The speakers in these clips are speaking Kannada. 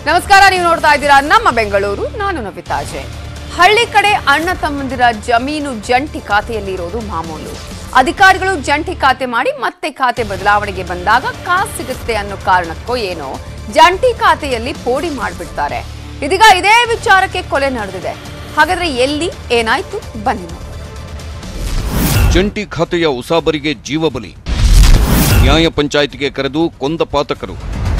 ನಮಸ್ಕಾರ ನೀವು ನೋಡ್ತಾ ಇದ್ದೀರಾ ನಮ್ಮ ಬೆಂಗಳೂರು ನಾನು ನವಿತಾ ಜೈನ್ ಹಳ್ಳಿ ಕಡೆ ಅಣ್ಣ ತಮ್ಮಂದಿರ ಜಮೀನು ಜಂಟಿ ಖಾತೆಯಲ್ಲಿ ಇರೋದು ಮಾಮೂಲು ಅಧಿಕಾರಿಗಳು ಜಂಟಿ ಖಾತೆ ಮಾಡಿ ಮತ್ತೆ ಖಾತೆ ಬದಲಾವಣೆಗೆ ಬಂದಾಗ ಕಾಸು ಸಿಗುತ್ತೆ ಅನ್ನೋ ಕಾರಣಕ್ಕೋ ಏನೋ ಜಂಟಿ ಖಾತೆಯಲ್ಲಿ ಪೋಡಿ ಮಾಡಿಬಿಡ್ತಾರೆ ಇದೀಗ ಇದೇ ವಿಚಾರಕ್ಕೆ ಕೊಲೆ ನಡೆದಿದೆ ಹಾಗಾದ್ರೆ ಎಲ್ಲಿ ಏನಾಯ್ತು ಬನ್ನಿ ನೋಡಿ. ಜಂಟಿ ಖಾತೆಯ ಉಸಾಬರಿಗೆ ಜೀವಬಲಿ ನ್ಯಾಯ ಪಂಚಾಯಿತಿಗೆ ಕರೆದು ಕೊಂದ ಪಾತಕರು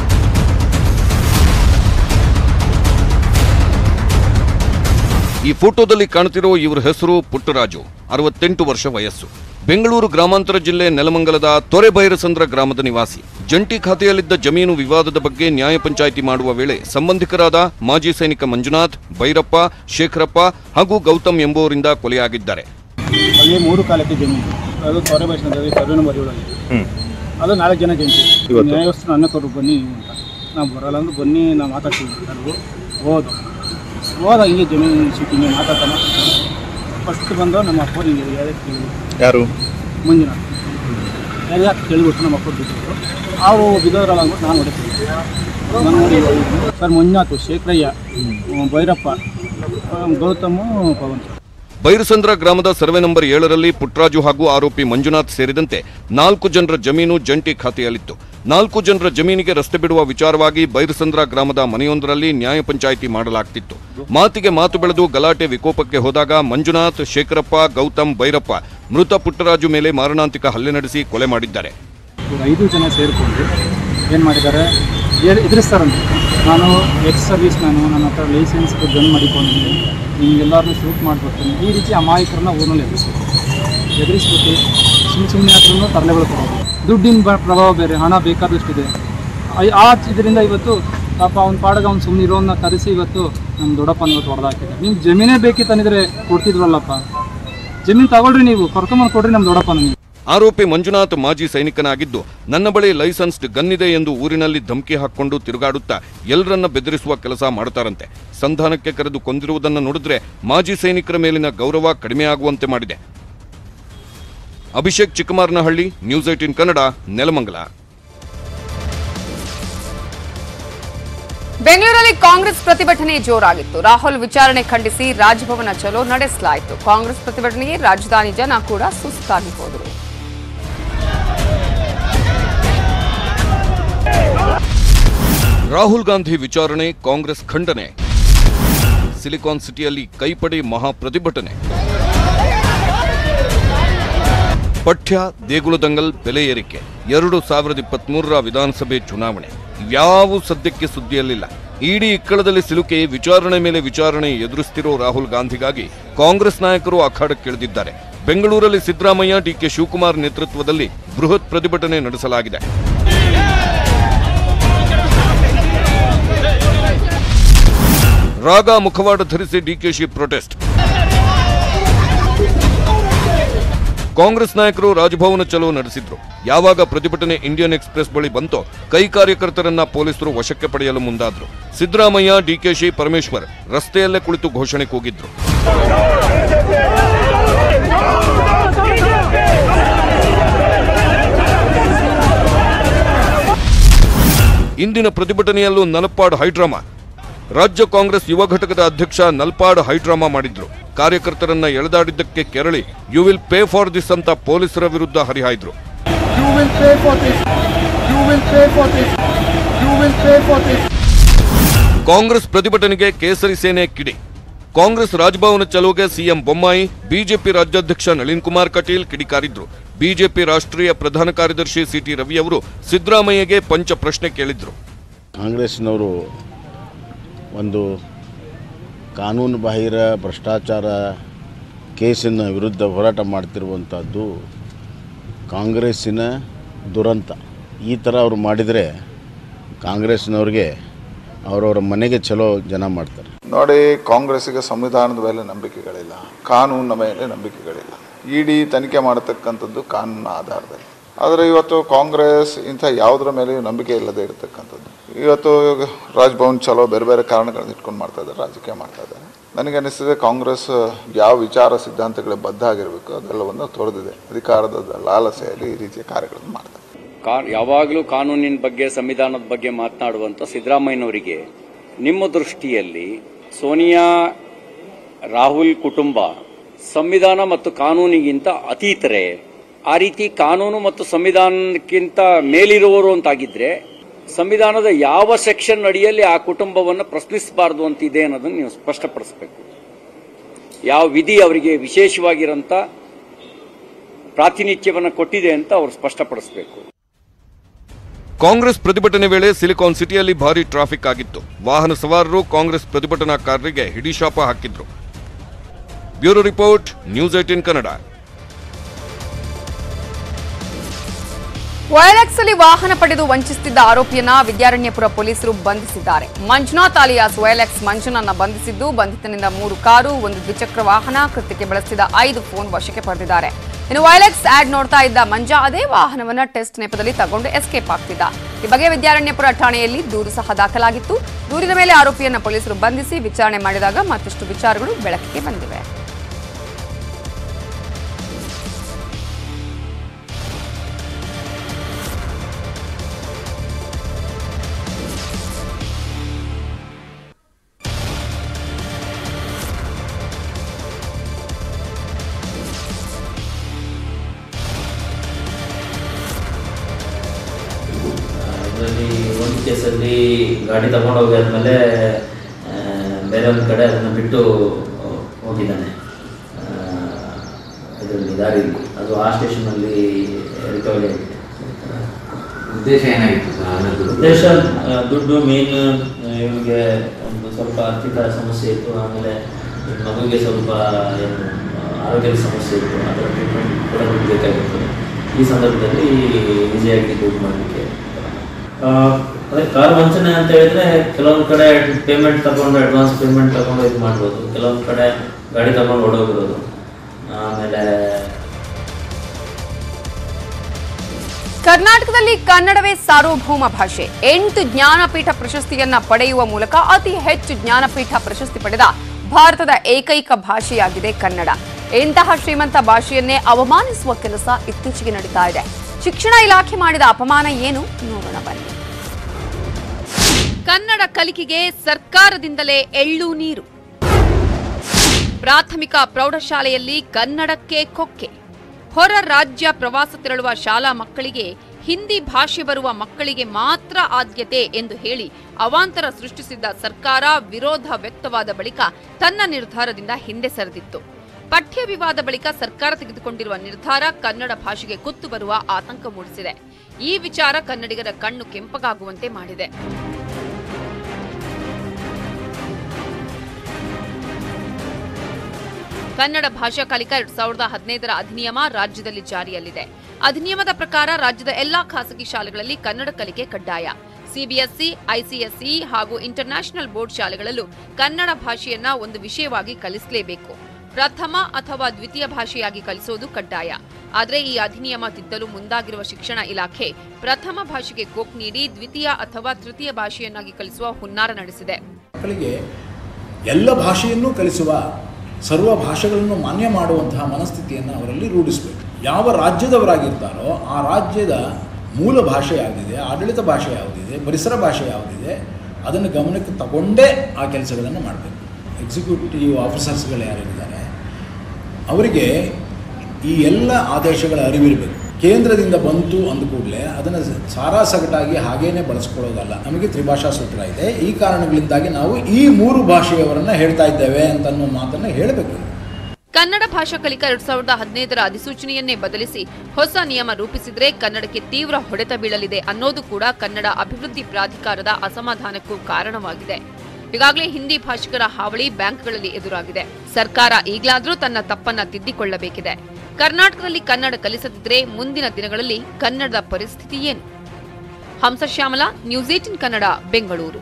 ಈ ಫೋಟೋದಲ್ಲಿ ಕಾಣುತ್ತಿರೋ ಇವರ ಹೆಸರು ಪುಟ್ಟರಾಜು ಅರವತ್ತೆಂಟು ವರ್ಷ ವಯಸ್ಸು ಬೆಂಗಳೂರು ಗ್ರಾಮಾಂತರ ಜಿಲ್ಲೆ ನೆಲಮಂಗಲದ ತೊರೆಬೈರಸಂದ್ರ ಗ್ರಾಮದ ನಿವಾಸಿ ಜಂಟಿ ಖಾತೆಯಲ್ಲಿದ್ದ ಜಮೀನು ವಿವಾದದ ಬಗ್ಗೆ ನ್ಯಾಯ ಪಂಚಾಯಿತಿ ಮಾಡುವ ವೇಳೆ ಸಂಬಂಧಿಕರಾದ ಮಾಜಿ ಸೈನಿಕ ಮಂಜುನಾಥ್ ಭೈರಪ್ಪ ಶೇಖರಪ್ಪ ಹಾಗೂ ಗೌತಮ್ ಎಂಬುವರಿಂದ ಕೊಲೆಯಾಗಿದ್ದಾರೆ ಅಲ್ಲಿ ಮೂರು ಕಾಲಕ್ಕೆ ಜಮೀನು ಅದು ತೊರೆ ಬೈಸ್ನಲ್ಲಿ ಸರ್ವೆ ನಂಬರ್ ಏಳಲ್ಲಿ ಅದು ನಾಲ್ಕು ಜನ ಜಂಟಿ ನ್ಯಾಯಸ್ಥಾನ ಅನ್ನ ಕೊಡು ಬನ್ನಿ ನೀವು ಅಂತ ನಾವು ಬರಲ್ಲ ಅಂದ್ರೆ ಬನ್ನಿ ನಾವು ಮಾತಾಡ್ತೀವಿ ಎಲ್ಲರೂ ಹೋದ ಹೋದ ಹಿಂಗೆ ಜಮೀನು ಸಿಟಿ ಹಿಂಗೆ ಮಾತಾಡ್ತಾ ಮಾತಾಡ್ತಾನೆ ಫಸ್ಟ್ ಬಂದು ನಮ್ಮ ಅಪ್ಪ ಹಿಂಗೆ ಯಾವ್ದು ಕೇಳಿ ಯಾರು ಮಂಜುನಾಥ್ ಯಾರು ಕೇಳಿಬಿಟ್ಟು ನಮ್ಮ ಅಪ್ಪ ಬಿದ್ದರು ಅವರು ಬಿದ್ದೋದ್ರಲ್ಲ ಅಂದ್ಬಿಟ್ಟು ನಾನು ಹೊಡಿತೀನಿ ನಾನು ನೋಡಿ ಸರ್ ಮಂಜುನಾಥ್ ಶೇಖರಯ್ಯ ಭೈರಪ್ಪ ಗೌತಮು ಪವನ್ ಸರ್ ಬೈರಸಂದ್ರ ಗ್ರಾಮದ ಸರ್ವೆ ನಂಬರ್ ಏಳರಲ್ಲಿ ಪುಟ್ರಾಜು ಹಾಗೂ ಆರೋಪಿ ಮಂಜುನಾಥ್ ಸೇರಿದಂತೆ ನಾಲ್ಕು ಜನರ ಜಮೀನು ಜಂಟಿ ಖಾತೆಯಲ್ಲಿತ್ತು ನಾಲ್ಕು ಜನರ ಜಮೀನಿಗೆ ರಸ್ತೆ ಬಿಡುವ ವಿಚಾರವಾಗಿ ಬೈರಸಂದ್ರ ಗ್ರಾಮದ ಮನೆಯೊಂದರಲ್ಲಿ ನ್ಯಾಯ ಪಂಚಾಯಿತಿ ಮಾಡಲಾಗ್ತಿತ್ತು ಮಾತಿಗೆ ಮಾತು ಬೆಳೆದು ಗಲಾಟೆ ವಿಕೋಪಕ್ಕೆ ಹೋದಾಗ ಮಂಜುನಾಥ್ ಶೇಖರಪ್ಪ ಗೌತಮ್ ಭೈರಪ್ಪ ಮೃತ ಪುಟ್ಟರಾಜು ಮೇಲೆ ಮಾರಣಾಂತಿಕ ಹಲ್ಲೆ ನಡೆಸಿ ಕೊಲೆ ಮಾಡಿದ್ದಾರೆ ಇವ್ರು ಐದು ಜನ ಸೇರಿಕೊಂಡು ಏನು ಮಾಡಿದ್ದಾರೆ ಹೇಳಿ ಎದುರಿಸ್ತಾರಂತೆ ನಾನು ಎಕ್ಸ್ ಸರ್ವಿಸ್ ನಾನು ನನ್ನ ಹತ್ರ ಲೈಸೆನ್ಸ್ ಗನ್ ಮಾಡಿಕೊಂಡಿದ್ದೀನಿ ನಿಮಗೆಲ್ಲರನ್ನೂ ಶೂಟ್ ಮಾಡಿಬಿಡ್ತೀನಿ ಈ ರೀತಿ ಅಮಾಯಕರನ್ನ ಊರಿನಲ್ಲಿ ಎದುರಿಸ್ಬೇಕು ಎದುರಿಸ್ಬಿಟ್ಟು ಸುಮ್ಮ ಸುಮ್ಮನೆ ಹತ್ರನೂ ತರಲೆಗಳು ಕೊಡೋದು ದುಡ್ಡಿನ ಬ ಪ್ರಭಾವ ಬೇರೆ ಹಣ ಬೇಕಾದಷ್ಟಿದೆ ಐ- ಆ ಇದರಿಂದ ಇವತ್ತು ಪಾಪ ಅವ್ನ ಪಾಡಗ ಅವ್ನು ಸುಮ್ಮನೆ ಇರೋನ್ನ ಕರೆಸಿ ಇವತ್ತು ನಮ್ಮ ದೊಡ್ಡಪ್ಪನ ಇವತ್ತು ಹೊಡೆದಾಕಿದ್ದಾರೆ ನಿಮ್ಗೆ ಜಮೀನೇ ಬೇಕಿತ್ತಂದಿದ್ರೆ ಕೊಡ್ತಿದ್ರಲ್ಲಪ್ಪ ಜಮೀನು ತಗೊಳ್ರಿ ನೀವು ಕರ್ಕೊಂಬಂದು ಕೊಡ್ರಿ ನಮ್ಮ ದೊಡ್ಡಪ್ಪನ ನೀವು ಆರೋಪಿ ಮಂಜುನಾಥ್ ಮಾಜಿ ಸೈನಿಕನಾಗಿದ್ದು ನನ್ನ ಬಳಿ ಲೈಸೆನ್ಸ್ಡ್ ಗನ್ನಿದೆ ಎಂದು ಊರಿನಲ್ಲಿ ಧಮಕಿ ಹಾಕೊಂಡು ತಿರುಗಾಡುತ್ತಾ ಎಲ್ಲರನ್ನ ಬೆದರಿಸುವ ಕೆಲಸ ಮಾಡುತ್ತಾರಂತೆ ಸಂಧಾನಕ್ಕೆ ಕರೆದು ಕೊಂದಿರುವುದನ್ನು ನೋಡಿದ್ರೆ ಮಾಜಿ ಸೈನಿಕರ ಮೇಲಿನ ಗೌರವ ಕಡಿಮೆಯಾಗುವಂತೆ ಮಾಡಿದೆ ಅಭಿಷೇಕ್ ಚಿಕ್ಕಮಾರನಹಳ್ಳಿ ನ್ಯೂಸ್ ಏಟಿನ್ ಕನ್ನಡ ನೆಲಮಂಗಲ ಬೆಂಗಳೂರಲ್ಲಿ ಕಾಂಗ್ರೆಸ್ ಪ್ರತಿಭಟನೆ ಜೋರಾಗಿತ್ತು ರಾಹುಲ್ ವಿಚಾರಣೆ ಖಂಡಿಸಿ ರಾಜಭವನ ಚಲೋ ನಡೆಸಲಾಯಿತು ಕಾಂಗ್ರೆಸ್ ಪ್ರತಿಭಟನೆಗೆ ರಾಜಧಾನಿ ಜನ ಕೂಡ ಸುಸ್ತಾಗಿ ಹೋದರು ರಾಹುಲ್ ಗಾಂಧಿ ವಿಚಾರಣೆ ಕಾಂಗ್ರೆಸ್ ಖಂಡನೆ ಸಿಲಿಕಾನ್ ಸಿಟಿಯಲ್ಲಿ ಕೈಪಡೆ ಮಹಾ ಪ್ರತಿಭಟನೆ ಪಠ್ಯ ದೇಗುಲದಂಗಲ್ ಬೆಲೆ ಏರಿಕೆ ಎರಡು ಸಾವಿರದ ಇಪ್ಪತ್ಮೂರರ ವಿಧಾನಸಭೆ ಚುನಾವಣೆ ಇವ್ಯಾವೂ ಸದ್ಯಕ್ಕೆ ಸುದ್ದಿಯಲ್ಲಿಲ್ಲ ಇಡೀ ಇಕ್ಕಳದಲ್ಲಿ ಸಿಲುಕಿ ವಿಚಾರಣೆ ಮೇಲೆ ವಿಚಾರಣೆ ಎದುರಿಸ್ತಿರೋ ರಾಹುಲ್ ಗಾಂಧಿಗಾಗಿ ಕಾಂಗ್ರೆಸ್ ನಾಯಕರು ಅಖಾಡಕ್ಕಿಳಿದಿದ್ದಾರೆ ಬೆಂಗಳೂರಲ್ಲಿ ಸಿದ್ದರಾಮಯ್ಯ ಡಿಕೆ ಶಿವಕುಮಾರ್ ನೇತೃತ್ವದಲ್ಲಿ ಬೃಹತ್ ಪ್ರತಿಭಟನೆ ನಡೆಸಲಾಗಿದೆ ರಾಗ ಮುಖವಾಡ ಧರಿಸಿ ಡಿಕೆಶಿ ಪ್ರೊಟೆಸ್ಟ್ ಕಾಂಗ್ರೆಸ್ ನಾಯಕರು ರಾಜಭವನ ಚಲೋ ನಡೆಸಿದ್ರು ಯಾವಾಗ ಪ್ರತಿಭಟನೆ ಇಂಡಿಯನ್ ಎಕ್ಸ್ಪ್ರೆಸ್ ಬಳಿ ಬಂತೋ ಕೈ ಕಾರ್ಯಕರ್ತರನ್ನ ಪೊಲೀಸರು ವಶಕ್ಕೆ ಪಡೆಯಲು ಮುಂದಾದ್ರು ಸಿದ್ದರಾಮಯ್ಯ ಡಿಕೆಶಿ ಪರಮೇಶ್ವರ್ ರಸ್ತೆಯಲ್ಲೇ ಕುಳಿತು ಘೋಷಣೆ ಕೂಗಿದ್ರು ಇಂದಿನ ಪ್ರತಿಭಟನೆಯಲ್ಲೂ ನಲಪಾಡ್ ಹೈಡ್ರಾಮಾ ರಾಜ್ಯ ಕಾಂಗ್ರೆಸ್ ಯುವ ಘಟಕದ ಅಧ್ಯಕ್ಷ ನಲ್ಪಾಡ್ ಹೈಡ್ರಾಮಾ ಮಾಡಿದ್ರು ಕಾರ್ಯಕರ್ತರನ್ನ ಎಳೆದಾಡಿದ್ದಕ್ಕೆ ಕೆರಳಿ you will pay for this ಅಂತ ಪೊಲೀಸರ ವಿರುದ್ಧ ಹರಿಹಾಯ್ದ್ರು You will pay for this. You will pay for this. You will pay for this. Congress ಪ್ರತಿಭಟನೆಗೆ ಕೇಸರಿ ಸೇನೆ ಕಿಡಿ ಕಾಂಗ್ರೆಸ್ ರಾಜಭವನ ಚಲೋಗೆ ಸಿಎಂ ಬೊಮ್ಮಾಯಿ ಬಿಜೆಪಿ ರಾಜ್ಯಾಧ್ಯಕ್ಷ ನಳಿನ್ ಕುಮಾರ್ ಕಟೀಲ್ ಕಿಡಿಕಾರಿದ್ರು ಬಿಜೆಪಿ ರಾಷ್ಟ್ರೀಯ ಪ್ರಧಾನ ಕಾರ್ಯದರ್ಶಿ ಸಿಟಿ ರವಿ ಅವರು ಸಿದ್ದರಾಮಯ್ಯಗೆ ಪಂಚ ಪ್ರಶ್ನೆ ಕೇಳಿದ್ರು ಕಾಂಗ್ರೆಸ್ನವರು ಒಂದು ಕಾನೂನು ಬಾಹಿರ ಭ್ರಷ್ಟಾಚಾರ ಕೇಸಿನ ವಿರುದ್ಧ ಹೋರಾಟ ಮಾಡ್ತಿರುವಂಥದ್ದು ಕಾಂಗ್ರೆಸ್ಸಿನ ದುರಂತ ಈ ಥರ ಅವರು ಮಾಡಿದರೆ ಕಾಂಗ್ರೆಸ್ನವ್ರಿಗೆ ಅವರವರ ಮನೆಗೆ ಚಲೋ ಜನ ಮಾಡ್ತಾರೆ ನೋಡಿ ಕಾಂಗ್ರೆಸ್ಸಿಗೆ ಸಂವಿಧಾನದ ಮೇಲೆ ನಂಬಿಕೆಗಳಿಲ್ಲ ಕಾನೂನಿನ ಮೇಲೆ ನಂಬಿಕೆಗಳಿಲ್ಲ ಇಡಿ ತನಿಖೆ ಮಾಡತಕ್ಕಂಥದ್ದು ಕಾನೂನಿನ ಆಧಾರದಲ್ಲಿ ಆದರೆ ಇವತ್ತು ಕಾಂಗ್ರೆಸ್ ಇಂಥ ಯಾವುದರ ಮೇಲೆಯೂ ನಂಬಿಕೆ ಇಲ್ಲದೆ ಇರತಕ್ಕಂಥದ್ದು ಇವತ್ತು ರಾಜ್ಭವನ್ ಚಲೋ ಬೇರೆ ಬೇರೆ ಕಾರಣಗಳನ್ನ ಇಟ್ಕೊಂಡು ಮಾಡ್ತಾ ಇದ್ದಾರೆ ರಾಜಕೀಯ ಮಾಡ್ತಾ ಇದ್ದಾರೆ ನನಗೆ ಅನಿಸ್ತದೆ ಕಾಂಗ್ರೆಸ್ ಯಾವ ವಿಚಾರ ಸಿದ್ಧಾಂತಗಳಿಗೆ ಬದ್ಧ ಆಗಿರಬೇಕು ಅದೆಲ್ಲವನ್ನು ತೊರೆದಿದೆ ಅಧಿಕಾರದ ಲಾಲಸೆಯಲ್ಲಿ ಈ ರೀತಿಯ ಕಾರ್ಯಗಳನ್ನು ಮಾಡ್ತಾರೆ ಕಾ ಯಾವಾಗಲೂ ಕಾನೂನಿನ ಬಗ್ಗೆ ಸಂವಿಧಾನದ ಬಗ್ಗೆ ಮಾತನಾಡುವಂಥ ಸಿದ್ದರಾಮಯ್ಯನವರಿಗೆ ನಿಮ್ಮ ದೃಷ್ಟಿಯಲ್ಲಿ ಸೋನಿಯಾ ರಾಹುಲ್ ಕುಟುಂಬ ಸಂವಿಧಾನ ಮತ್ತು ಕಾನೂನಿಗಿಂತ ಅತೀತರೇ ಆ ರೀತಿ ಕಾನೂನು ಮತ್ತು ಸಂವಿಧಾನಕ್ಕಿಂತ ಮೇಲಿರುವವರು ಅಂತಾಗಿದ್ರೆ ಸಂವಿಧಾನದ ಯಾವ ಸೆಕ್ಷನ್ ಅಡಿಯಲ್ಲಿ ಆ ಕುಟುಂಬವನ್ನು ಪ್ರಶ್ನಿಸಬಾರದು ಅಂತಿದೆ ಅನ್ನೋದನ್ನು ನೀವು ಸ್ಪಷ್ಟಪಡಿಸಬೇಕು ಯಾವ ವಿಧಿ ಅವರಿಗೆ ವಿಶೇಷವಾಗಿರೋಂಥ ಪ್ರಾತಿನಿಧ್ಯವನ್ನು ಕೊಟ್ಟಿದೆ ಅಂತ ಅವರು ಸ್ಪಷ್ಟಪಡಿಸಬೇಕು ಕಾಂಗ್ರೆಸ್ ಪ್ರತಿಭಟನೆ ವೇಳೆ ಸಿಲಿಕಾನ್ ಸಿಟಿಯಲ್ಲಿ ಭಾರಿ ಟ್ರಾಫಿಕ್ ಆಗಿತ್ತು ವಾಹನ ಸವಾರರು ಕಾಂಗ್ರೆಸ್ ಪ್ರತಿಭಟನಾಕಾರರಿಗೆ ಹಿಡಿಶಾಪ ಹಾಕಿದ್ರು bureau report news eighteen Kannada ವೈಲೆಕ್ಸ್ ಅಲ್ಲಿ ವಾಹನ ಪಡೆದು ವಂಚಿಸುತ್ತಿದ್ದ ಆರೋಪಿಯನ್ನ ವಿದ್ಯಾರಣ್ಯಪುರ ಪೊಲೀಸರು ಬಂಧಿಸಿದ್ದಾರೆ ಮಂಜುನಾಥ್ ಅಲಿಯಾಸ್ ವೈಲೆಕ್ಸ್ ಮಂಜುನನ್ನ ಬಂಧಿಸಿದ್ದು ಬಂಧಿತನಿಂದ ಮೂರು ಕಾರು ಒಂದು ದ್ವಿಚಕ್ರ ವಾಹನ ಕೃತ್ಯಕ್ಕೆ ಬಳಸಿದ ಐದು ಫೋನ್ ವಶಕ್ಕೆ ಪಡೆದಿದ್ದಾರೆ ಇನ್ನು ವೈಲೆಕ್ಸ್ ಆಡ್ ನೋಡ್ತಾ ಇದ್ದ ಮಂಜಾ ಅದೇ ವಾಹನವನ್ನ ಟೆಸ್ಟ್ ನೆಪದಲ್ಲಿ ತಗೊಂಡು ಎಸ್ಕೇಪ್ ಆಗ್ತಿದ್ದ ಈ ಬಗ್ಗೆ ವಿದ್ಯಾರಣ್ಯಪುರ ಠಾಣೆಯಲ್ಲಿ ದೂರು ಸಹ ದಾಖಲಾಗಿತ್ತು ದೂರಿನ ಮೇಲೆ ಆರೋಪಿಯನ್ನ ಪೊಲೀಸರು ಬಂಧಿಸಿ ವಿಚಾರಣೆ ಮಾಡಿದಾಗ ಮತ್ತಷ್ಟು ವಿಚಾರಗಳು ಬೆಳಕಿಗೆ ಬಂದಿವೆ ಅದರಲ್ಲಿ ಒಂದು ಕೇಸಲ್ಲಿ ಗಾಡಿ ತಗೊಂಡು ಹೋಗಿ ಆದಮೇಲೆ ಬೇರೆ ಒಂದು ಕಡೆ ಅದನ್ನು ಬಿಟ್ಟು ಆ, ಹೋಗಿದ್ದಾನೆ ಇದರಲ್ಲಿ ದಾರಿಯಲ್ಲಿ ಅದು ಆ ಸ್ಟೇಷನಲ್ಲಿ ರಿಕವರಿ ಆಗಿದೆ ಉದ್ದೇಶ ಏನಾಗಿತ್ತು ಸರ್ ಅದರದ್ದು ಉದ್ದೇಶ ಆ, ದುಡ್ಡು ಮೀನು ಇವರಿಗೆ ಒಂದು ಸ್ವಲ್ಪ ಆರ್ಥಿಕ ಸಮಸ್ಯೆ ಇತ್ತು ಆಮೇಲೆ ಈ ಮಗುವಿಗೆ ಸ್ವಲ್ಪ ಏನು ಆ, ಆರೋಗ್ಯದ ಸಮಸ್ಯೆ ಇತ್ತು ಅದರ ಟ್ರೀಟ್ಮೆಂಟ್ ಕೂಡ ದುಡ್ಡು ಬೇಕಾಗಿತ್ತು ಈ ಸಂದರ್ಭದಲ್ಲಿ ಈಸಿಯಾಗಿ ದುಡ್ಡು ಮಾಡಲಿಕ್ಕೆ ಆ, ಅದೇ ಕಾರ್ ವಂಚನೆ ಅಂತ ಹೇಳಿದ್ರೆ ಕೆಲವೊಂದು ಕಡೆ ಪೇಮೆಂಟ್ ತಗೊಂಡು ಅಡ್ವಾನ್ಸ್ ಪೇಮೆಂಟ್ ತಗೊಂಡು ಇದು ಮಾಡ್ಬೋದು ಕೆಲವೊಂದು ಕಡೆ ಗಾಡಿ ತಗೊಂಡು ಓಡೋಗಿರೋದು ಆಮೇಲೆ ಕರ್ನಾಟಕದಲ್ಲಿ ಕನ್ನಡವೇ ಸಾರ್ವಭೌಮ ಭಾಷೆ ಎಂಟು ಜ್ಞಾನಪೀಠ ಪ್ರಶಸ್ತಿಯನ್ನ ಪಡೆಯುವ ಮೂಲಕ ಅತಿ ಹೆಚ್ಚು ಜ್ಞಾನಪೀಠ ಪ್ರಶಸ್ತಿ ಪಡೆದ ಭಾರತದ ಏಕೈಕ ಭಾಷೆಯಾಗಿದೆ ಕನ್ನಡ ಇಂತಹ ಶ್ರೀಮಂತ ಭಾಷೆಯನ್ನೇ ಅವಮಾನಿಸುವ ಕೆಲಸ ಇತ್ತೀಚೆಗೆ ನಡೀತಾ ಇದೆ ಶಿಕ್ಷಣ ಇಲಾಖೆ ಮಾಡಿದ ಅಪಮಾನ ಏನು ನೋಡೋಣ ಬನ್ನಿ ಕನ್ನಡ ಕಲಿಕೆಗೆ ಸರ್ಕಾರದಿಂದಲೇ ಎಳ್ಳು ನೀರು ಪ್ರಾಥಮಿಕ ಪ್ರೌಢಶಾಲೆಯಲ್ಲಿ ಕನ್ನಡಕ್ಕೆ ಕೊಕ್ಕೆ ಹೊರ ರಾಜ್ಯ ಪ್ರವಾಸ ತೆರಳುವ ಶಾಲಾ ಮಕ್ಕಳಿಗೆ ಹಿಂದಿ ಭಾಷೆ ಬರುವ ಮಕ್ಕಳಿಗೆ ಮಾತ್ರ ಆದ್ಯತೆ ಎಂದು ಹೇಳಿ ಅವಾಂತರ ಸೃಷ್ಟಿಸಿದ್ದ ಸರ್ಕಾರ ವಿರೋಧ ವ್ಯಕ್ತವಾದ ಬಳಿಕ ತನ್ನ ನಿರ್ಧಾರದಿಂದ ಹಿಂದೆ ಸರಿದಿತ್ತು ಪಠ್ಯ ವಿವಾದ ಬಳಿಕ ಸರ್ಕಾರ ತೆಗೆದುಕೊಂಡಿರುವ ನಿರ್ಧಾರ ಕನ್ನಡ ಭಾಷೆಗೆ ಕುತ್ತು ಬರುವ ಆತಂಕ ಮೂಡಿಸಿದೆ ಈ ವಿಚಾರ ಕನ್ನಡಿಗರ ಕಣ್ಣು ಕೆಂಪಗಾಗುವಂತೆ ಮಾಡಿದೆ ಕನ್ನಡ ಭಾಷಾ ಕಲಿಕಾ ಎರಡ್ ಸಾವಿರದ ಹದಿನೈದರ ಅಧಿನಿಯಮ ರಾಜ್ಯದಲ್ಲಿ ಜಾರಿಯಲ್ಲಿದೆ ಅಧಿನಿಯಮದ ಪ್ರಕಾರ ರಾಜ್ಯದ ಎಲ್ಲಾ ಖಾಸಗಿ ಶಾಲೆಗಳಲ್ಲಿ ಕನ್ನಡ ಕಲಿಕೆ ಕಡ್ಡಾಯ ಸಿಬಿಎಸ್ಇ ಐಸಿಎಸ್ಇ ಹಾಗೂ ಇಂಟರ್ನ್ಯಾಷನಲ್ ಬೋರ್ಡ್ ಶಾಲೆಗಳಲ್ಲೂ ಕನ್ನಡ ಭಾಷೆಯನ್ನ ಒಂದು ವಿಷಯವಾಗಿ ಕಲಿಸಲೇಬೇಕು ಪ್ರಥಮ ಅಥವಾ ದ್ವಿತೀಯ ಭಾಷೆಯಾಗಿ ಕಲಿಸೋದು ಕಡ್ಡಾಯ ಆದರೆ ಈ ಅಧಿನಿಯಮ ತಿದ್ದಲು ಮುಂದಾಗಿರುವ ಶಿಕ್ಷಣ ಇಲಾಖೆ ಪ್ರಥಮ ಭಾಷೆಗೆ ಕೋಕ್ ನೀಡಿ ದ್ವಿತೀಯ ಅಥವಾ ತೃತೀಯ ಭಾಷೆಯನ್ನಾಗಿ ಕಲಿಸುವ ಹುನ್ನಾರ ನಡೆಸಿದೆ ಮಕ್ಕಳಿಗೆ ಎಲ್ಲ ಭಾಷೆಯನ್ನು ಕಲಿಸುವ ಸರ್ವ ಭಾಷೆಗಳನ್ನು ಮಾನ್ಯ ಮಾಡುವಂತಹ ಮನಸ್ಥಿತಿಯನ್ನು ಅವರಲ್ಲಿ ರೂಢಿಸಬೇಕು ಯಾವ ರಾಜ್ಯದವರಾಗಿರ್ತಾರೋ ಆ ರಾಜ್ಯದ ಮೂಲ ಭಾಷೆ ಯಾವುದಿದೆ ಆಡಳಿತ ಭಾಷೆ ಯಾವುದಿದೆ ಪರಿಸರ ಭಾಷೆ ಯಾವುದಿದೆ ಅದನ್ನು ಗಮನಕ್ಕೆ ತಗೊಂಡೇ ಆ ಕೆಲಸಗಳನ್ನು ಮಾಡಬೇಕು ಎಕ್ಸಿಕ್ಯೂಟಿವ್ ಆಫೀಸರ್ಸ್ಗಳು ಯಾರಿದ್ದಾರೆ ಅವರಿಗೆ ಈ ಎಲ್ಲ ಆದೇಶಗಳ ಅರಿವಿರಬೇಕು ಕೇಂದ್ರದಿಂದ ಬಂತು ಅಂದ ಕೂಡಲೇ ಅದನ್ನು ಸಾರಾಸಗಟಾಗಿ ಹಾಗೇನೆ ಬಳಸ್ಕೊಳ್ಳೋದಲ್ಲ ನಮಗೆ ತ್ರಿಭಾಷಾ ಸೂತ್ರ ಇದೆ ಈ ಕಾರಣಗಳಿಂದಾಗಿ ನಾವು ಈ ಮೂರು ಭಾಷೆಯವರನ್ನು ಹೇಳ್ತಾ ಇದ್ದೇವೆ ಅಂತ ಅನ್ನೋ ಮಾತನ್ನು ಹೇಳಬೇಕು ಕನ್ನಡ ಭಾಷಾ ಕಲಿಕಾ ಎರಡ್ ಸಾವಿರದ ಹದಿನೈದರ ಅಧಿಸೂಚನೆಯನ್ನೇ ಬದಲಿಸಿ ಹೊಸ ನಿಯಮ ರೂಪಿಸಿದ್ರೆ ಕನ್ನಡಕ್ಕೆ ತೀವ್ರ ಹೊಡೆತ ಬೀಳಲಿದೆ ಅನ್ನೋದು ಕೂಡ ಕನ್ನಡ ಅಭಿವೃದ್ಧಿ ಪ್ರಾಧಿಕಾರದ ಅಸಮಾಧಾನಕ್ಕೂ ಕಾರಣವಾಗಿದೆ ಈಗಾಗಲೇ ಹಿಂದಿ ಭಾಷಿಕರ ಹಾವಳಿ ಬ್ಯಾಂಕ್ಗಳಲ್ಲಿ ಎದುರಾಗಿದೆ ಸರ್ಕಾರ ಈಗಲಾದರೂ ತನ್ನ ತಪ್ಪನ್ನ ತಿದ್ದಿಕೊಳ್ಳಬೇಕಿದೆ ಕರ್ನಾಟಕದಲ್ಲಿ ಕನ್ನಡ ಕಲಿಸದಿದ್ರೆ ಮುಂದಿನ ದಿನಗಳಲ್ಲಿ ಕನ್ನಡದ ಪರಿಸ್ಥಿತಿ ಏನು Hamsashyamala news eighteen Kannada Bengaluru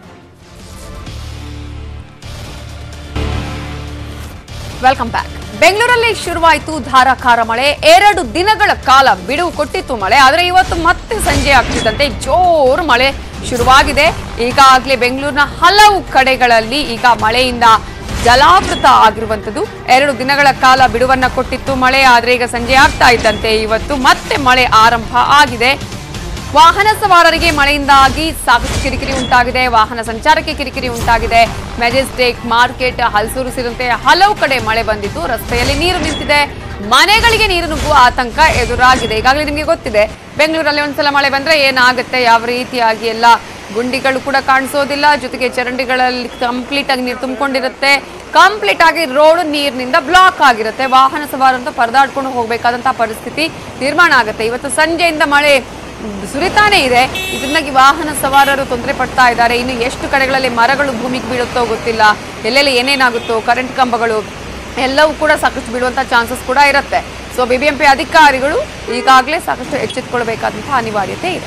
welcome back ಬೆಂಗಳೂರಲ್ಲಿ ಶುರುವಾಯಿತು ಧಾರಾಕಾರ ಮಳೆ ಎರಡು ದಿನಗಳ ಕಾಲ ಬಿಡುವು ಕೊಟ್ಟಿತ್ತು ಮಳೆ ಆದರೆ ಇವತ್ತು ಮತ್ತೆ ಸಂಜೆ ಆಗ್ತಿದ್ದಂತೆ ಜೋರು ಮಳೆ ಶುರುವಾಗಿದೆ ಈಗಾಗಲೇ ಬೆಂಗಳೂರಿನ ಹಲವು ಕಡೆಗಳಲ್ಲಿ ಈಗ ಮಳೆಯಿಂದ ಜಲಾವೃತ ಆಗಿರುವಂಥದ್ದು ಎರಡು ದಿನಗಳ ಕಾಲ ಬಿಡುವನ್ನ ಕೊಟ್ಟಿತ್ತು ಮಳೆ ಆದರೆ ಈಗ ಸಂಜೆ ಆಗ್ತಾ ಇದ್ದಂತೆ ಇವತ್ತು ಮತ್ತೆ ಮಳೆ ಆರಂಭ ಆಗಿದೆ ವಾಹನ ಸವಾರರಿಗೆ ಮಳೆಯಿಂದಾಗಿ ಸಾಕಷ್ಟು ಕಿರಿಕಿರಿ ಉಂಟಾಗಿದೆ ವಾಹನ ಸಂಚಾರಕ್ಕೆ ಕಿರಿಕಿರಿ ಉಂಟಾಗಿದೆ ಮೆಜೆಸ್ಟಿಕ್ ಮಾರ್ಕೆಟ್ ಹಲಸೂರು ಸೇರಿದಂತೆ ಹಲವು ಕಡೆ ಮಳೆ ಬಂದಿದ್ದು ರಸ್ತೆಯಲ್ಲಿ ನೀರು ನಿಂತಿದೆ ಮನೆಗಳಿಗೆ ನೀರು ನುಗ್ಗುವ ಆತಂಕ ಎದುರಾಗಿದೆ ಈಗಾಗಲೇ ನಿಮಗೆ ಗೊತ್ತಿದೆ ಬೆಂಗಳೂರಲ್ಲಿ ಒಂದ್ಸಲ ಮಳೆ ಬಂದ್ರೆ ಏನಾಗುತ್ತೆ ಯಾವ ರೀತಿಯಾಗಿ ಎಲ್ಲ ಗುಂಡಿಗಳು ಕೂಡ ಕಾಣಿಸೋದಿಲ್ಲ ಜೊತೆಗೆ ಚರಂಡಿಗಳಲ್ಲಿ ಕಂಪ್ಲೀಟ್ ಆಗಿ ನೀರು ತುಂಬಿಕೊಂಡಿರುತ್ತೆ ಕಂಪ್ಲೀಟ್ ಆಗಿ ರೋಡ್ ನೀರಿನಿಂದ ಬ್ಲಾಕ್ ಆಗಿರುತ್ತೆ ವಾಹನ ಸವಾರಂತ ಪರದಾಡ್ಕೊಂಡು ಹೋಗಬೇಕಾದಂತಹ ಪರಿಸ್ಥಿತಿ ನಿರ್ಮಾಣ ಆಗುತ್ತೆ ಇವತ್ತು ಸಂಜೆಯಿಂದ ಮಳೆ ಸುರಿತಾನೇ ಇದೆ ಇದರಿಂದಾಗಿ ವಾಹನ ಸವಾರರು ತೊಂದರೆ ಪಡ್ತಾ ಇದ್ದಾರೆ ಇನ್ನು ಎಷ್ಟು ಕಡೆಗಳಲ್ಲಿ ಮರಗಳು ಭೂಮಿಗೆ ಬೀಳುತ್ತೋ ಗೊತ್ತಿಲ್ಲ ಎಲ್ಲೆಲ್ಲಿ ಏನೇನಾಗುತ್ತೋ ಕರೆಂಟ್ ಕಂಬಗಳು ಎಲ್ಲವೂ ಕೂಡ ಸಾಕಷ್ಟು ಬೀಳುವಂಥ ಚಾನ್ಸಸ್ ಕೂಡ ಇರುತ್ತೆ ಸೊ ಬಿಬಿಎಂಪಿ ಅಧಿಕಾರಿಗಳು ಈಗಾಗಲೇ ಸಾಕಷ್ಟು ಎಚ್ಚೆತ್ತುಕೊಳ್ಬೇಕಾದಂತಹ ಅನಿವಾರ್ಯತೆ ಇದೆ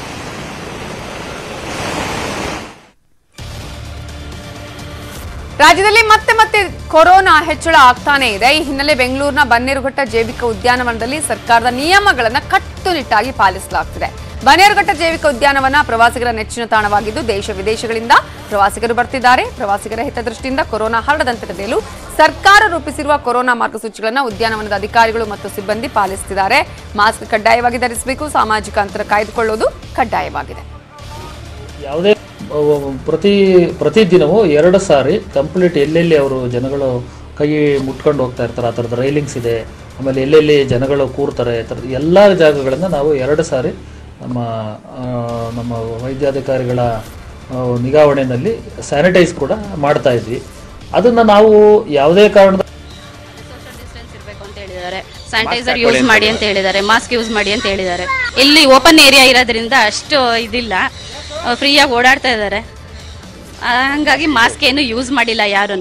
ರಾಜ್ಯದಲ್ಲಿ ಮತ್ತೆ ಮತ್ತೆ ಕೊರೋನಾ ಹೆಚ್ಚಳ ಆಗ್ತಾನೇ ಇದೆ ಈ ಹಿನ್ನೆಲೆ ಬೆಂಗಳೂರಿನ ಬನ್ನೇರುಘಟ್ಟ ಜೈವಿಕ ಉದ್ಯಾನವನದಲ್ಲಿ ಸರ್ಕಾರದ ನಿಯಮಗಳನ್ನು ಕಟ್ಟುನಿಟ್ಟಾಗಿ ಪಾಲಿಸಲಾಗ್ತಿದೆ ಬನ್ನೇರುಘಟ್ಟ ಜೈವಿಕ ಉದ್ಯಾನವನ ಪ್ರವಾಸಿಗರ ನೆಚ್ಚಿನ ತಾಣವಾಗಿದ್ದು ದೇಶ ವಿದೇಶಗಳಿಂದ ಪ್ರವಾಸಿಗರು ಬರ್ತಿದ್ದಾರೆ ಪ್ರವಾಸಿಗರ ಹಿತದೃಷ್ಟಿಯಿಂದ ಕೊರೋನಾ ಹರಡದಂತೆ ತಡೆಯಲು ಸರ್ಕಾರ ರೂಪಿಸಿರುವ ಕೊರೋನಾ ಮಾರ್ಗಸೂಚಿಗಳನ್ನು ಉದ್ಯಾನವನದ ಅಧಿಕಾರಿಗಳು ಮತ್ತು ಸಿಬ್ಬಂದಿ ಪಾಲಿಸುತ್ತಿದ್ದಾರೆ ಮಾಸ್ಕ್ ಕಡ್ಡಾಯವಾಗಿ ಧರಿಸಬೇಕು ಸಾಮಾಜಿಕ ಅಂತರ ಕಾಯ್ದುಕೊಳ್ಳುವುದು ಕಡ್ಡಾಯವಾಗಿದೆ ಯಾವುದೇ ಅಹ್, ಪ್ರತಿ ಪ್ರತಿದಿನವೂ ಎರಡು ಸಾರಿ ಕಂಪ್ಲೀಟ್ ಎಲ್ಲೆಲ್ಲಿ ಅವರು ಜನಗಳು ಕೈ ಮುಟ್ಕೊಂಡು ಹೋಗ್ತಾ ಇರ್ತಾರೆ ಆ ಥರದ ರೈಲಿಂಗ್ಸ್ ಇದೆ ಆಮೇಲೆ ಎಲ್ಲೆಲ್ಲಿ ಜನಗಳು ಕೂರ್ತಾರೆ ಈ ಥರದ ಎಲ್ಲ ಜಾಗಗಳನ್ನು ನಾವು ಎರಡು ಸಾರಿ ನಮ್ಮ ಆ, ನಮ್ಮ ವೈದ್ಯಾಧಿಕಾರಿಗಳ ಆ, ನಿಗಾವಣೆಯಲ್ಲಿ ಸ್ಯಾನಿಟೈಸ್ ಕೂಡ ಮಾಡ್ತಾ ಇದ್ವಿ ಅದನ್ನು ನಾವು ಯಾವುದೇ ಕಾರಣದ ಅಂತ ಹೇಳಿದ್ದಾರೆ ಸ್ಯಾನಿಟೈಸರ್ ಯೂಸ್ ಮಾಡಿ ಅಂತ ಹೇಳಿದ್ದಾರೆ ಮಾಸ್ಕ್ ಯೂಸ್ ಮಾಡಿ ಅಂತ ಹೇಳಿದ್ದಾರೆ ಇಲ್ಲಿ ಓಪನ್ ಏರಿಯಾ ಇರೋದ್ರಿಂದ ಅಷ್ಟು ಇದಿಲ್ಲ ಫ್ರೀಯಾಗಿ ಓಡಾಡ್ತಾ ಇದ್ದಾರೆ ಹಂಗಾಗಿ ಮಾಸ್ಕ್ ಏನು ಯೂಸ್ ಮಾಡಿಲ್ಲ ಯಾರೂ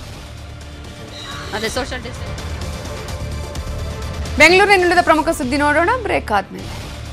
ಅದೇ ಸೋಷಿಯಲ್ ಡಿಸ್ಟೆನ್ಸ್ ಬೆಂಗಳೂರಿನ ಉಳಿದ ಪ್ರಮುಖ ಸುದ್ದಿ ನೋಡೋಣ ಬ್ರೇಕ್ ಆದ್ಮೇಲೆ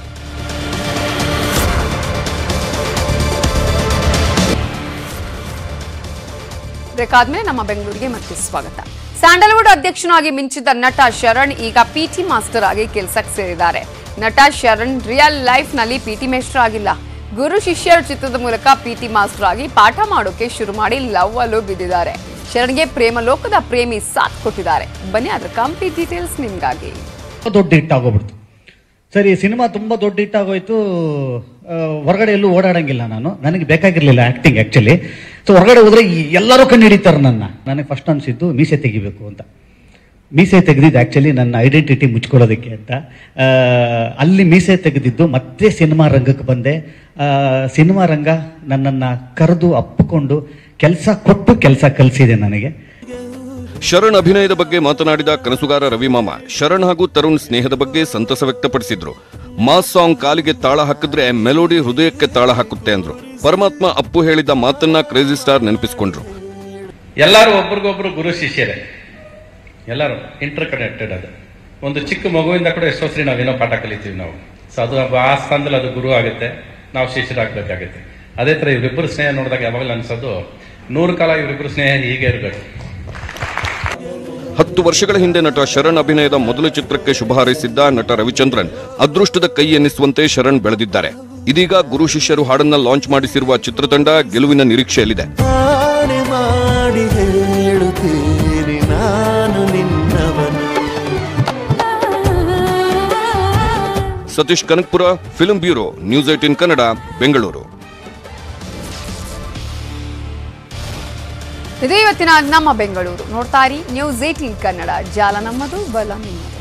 ಬ್ರೇಕ್ ಆದ್ಮೇಲೆ ನಮ್ಮ ಬೆಂಗಳೂರಿಗೆ ಮತ್ತೆ ಸ್ವಾಗತ ಸ್ಯಾಂಡಲ್ವುಡ್ ಅಧ್ಯಕ್ಷನಾಗಿ ಮಿಂಚಿದ ನಟ ಶರಣ್ ಈಗ ಪಿಟಿ ಮಾಸ್ಟರ್ ಆಗಿ ಕೆಲಸಕ್ಕೆ ಸೇರಿದ್ದಾರೆ ನಟ ಶರಣ್ ರಿಯಲ್ ಲೈಫ್ ನಲ್ಲಿ ಪಿಟಿ ಮೇಸ್ಟರ್ ಆಗಿಲ್ಲ ಗುರು ಶಿಷ್ಯರ ಚಿತ್ರದ ಮೂಲಕ ಪಿಟಿ ಮಾಸ್ಟರ್ ಆಗಿ ಪಾಠ ಮಾಡೋಕೆ ಶುರು ಮಾಡಿ ಲವ್ ಅಲ್ಲೂ ಬಿದ್ದಿದ್ದಾರೆ ಶರಣ್ಗೆ ಪ್ರೇಮ ಲೋಕದ ಪ್ರೇಮಿ ಸಾಥ್ ಕೊಟ್ಟಿದ್ದಾರೆ ಬನ್ನಿ ಅದ್ರ ಕಂಪ್ಲೀಟ್ ಡೀಟೇಲ್ಸ್ ನಿಮ್ಗಾಗಿ ದೊಡ್ಡ ಹಿಟ್ ಆಗೋಗ್ಬಿಡ್ತು ಸರಿ ಸಿನಿಮಾ ತುಂಬಾ ದೊಡ್ಡ ಹಿಟ್ ಆಗೋಯ್ತು ಆ, ಹೊರಗಡೆ ಎಲ್ಲೂ ಓಡಾಡಂಗಿಲ್ಲ ನಾನು ನನಗೆ ಬೇಕಾಗಿರ್ಲಿಲ್ಲ ಆಕ್ಟಿಂಗ್ ಆಕ್ಚುಲಿ ಸೊ ಹೊರಗಡೆ ಹೋದ್ರೆ ಈ ಎಲ್ಲರೂ ಕಣ್ಣು ಹಿಡಿತಾರೆ ನನ್ನ ನನಗೆ ಫಸ್ಟ್ ಅನ್ಸಿದ್ದು ಮೀಸೆ ತೆಗಿಬೇಕು ಅಂತ ಮೀಸೆ ತೆಗೆದಿದ್ದು ಆಕ್ಚುಲಿ ನನ್ನ ಐಡೆಂಟಿಟಿ ಮುಚ್ಕೊಳ್ಳೋದಕ್ಕೆ ಅಂತ ಆ, ಅಲ್ಲಿ ಮೀಸೆ ತೆಗೆದಿದ್ದು ಮತ್ತೆ ಸಿನಿಮಾ ರಂಗಕ್ಕೆ ಬಂದೆ ಆ, ಸಿನಿಮಾ ರಂಗ ನನ್ನನ್ನು ಕರೆದು ಅಪ್ಪಿಕೊಂಡು ಕೆಲಸ ಕೊಟ್ಟು ಕೆಲಸ ಕಲಿಸಿದೆ ನನಗೆ ಶರಣ್ ಅಭಿನಯದ ಬಗ್ಗೆ ಮಾತನಾಡಿದ ಕನಸುಗಾರ ರವಿಮಾಮ ಶರಣ್ ಹಾಗೂ ತರುಣ್ ಸ್ನೇಹದ ಬಗ್ಗೆ ಸಂತಸ ವ್ಯಕ್ತಪಡಿಸಿದ್ರು ಮಾಸ್ ಸಾಂಗ್ ಕಾಲಿಗೆ ತಾಳ ಹಾಕಿದ್ರೆ ಮೆಲೋಡಿ ಹೃದಯಕ್ಕೆ ತಾಳ ಹಾಕುತ್ತೆ ಅಂದ್ರು ಪರಮಾತ್ಮ ಅಪ್ಪು ಹೇಳಿದ ಮಾತನ್ನ ಕ್ರೇಜಿ ಸ್ಟಾರ್ ನೆನಪಿಸಿಕೊಂಡ್ರು ಎಲ್ಲರೂ ಒಬ್ರಿಗೊಬ್ರು ಗುರು ಶಿಷ್ಯರೇ ಎಲ್ಲರೂ ಇಂಟರ್ ಕನೆಕ್ಟೆಡ್ ಅದು ಒಂದು ಚಿಕ್ಕ ಮಗುವಿಂದ ಕೂಡ ಎಷ್ಟೋ ಸರಿ ನಾವೇನೋ ಪಾಠ ಕಲಿತೀವಿ ನಾವು ಸೊ ಅದು ಆ ಸ್ಥಾನದಲ್ಲಿ ಅದು ಗುರು ಆಗುತ್ತೆ ನಾವು ಶಿಷ್ಯರಾಗಬೇಕಾಗುತ್ತೆ ಅದೇ ಥರ ಇವರಿಬ್ಬರು ಸ್ನೇಹ ನೋಡಿದಾಗ ಯಾವಾಗಲೂ ಅನ್ಸೋದು ನೂರು ಕಾಲ ಇವರಿಬ್ಬರು ಸ್ನೇಹ ಹೀಗೆ ಇರಬೇಕು ಹತ್ತು ವರ್ಷಗಳ ಹಿಂದೆ ನಟ ಶರಣ್ ಅಭಿನಯದ ಮೊದಲ ಚಿತ್ರಕ್ಕೆ ಶುಭ ಹಾರೈಸಿದ್ದ ನಟ ರವಿಚಂದ್ರನ್ ಅದೃಷ್ಟದ ಕೈ ಎನ್ನಿಸುವಂತೆ ಶರಣ್ ಬೆಳೆದಿದ್ದಾರೆ ಇದೀಗ ಗುರು ಶಿಷ್ಯರು ಹಾಡನ್ನ ಲಾಂಚ್ ಮಾಡಿಸಿರುವ ಚಿತ್ರತಂಡ ಗೆಲುವಿನ ನಿರೀಕ್ಷೆಯಲ್ಲಿದೆ ಆಣೆ ಮಾಡಿ ಹೇಳುತ್ತೇನೆ ನಾನು ನಿನ್ನವನು Satish Kanakpura film bureau news eighteen Kannada Bengaluru ಇದು ಇವತ್ತಿನ ನಮ್ಮ ಬೆಂಗಳೂರು ನೋಡ್ತಾ ಇರಿ ನ್ಯೂಸ್ ಏಟೀನ್ ಕನ್ನಡ ಜಾಲ ನಮ್ಮದು ಬಲ ನಿಮ್ಮದು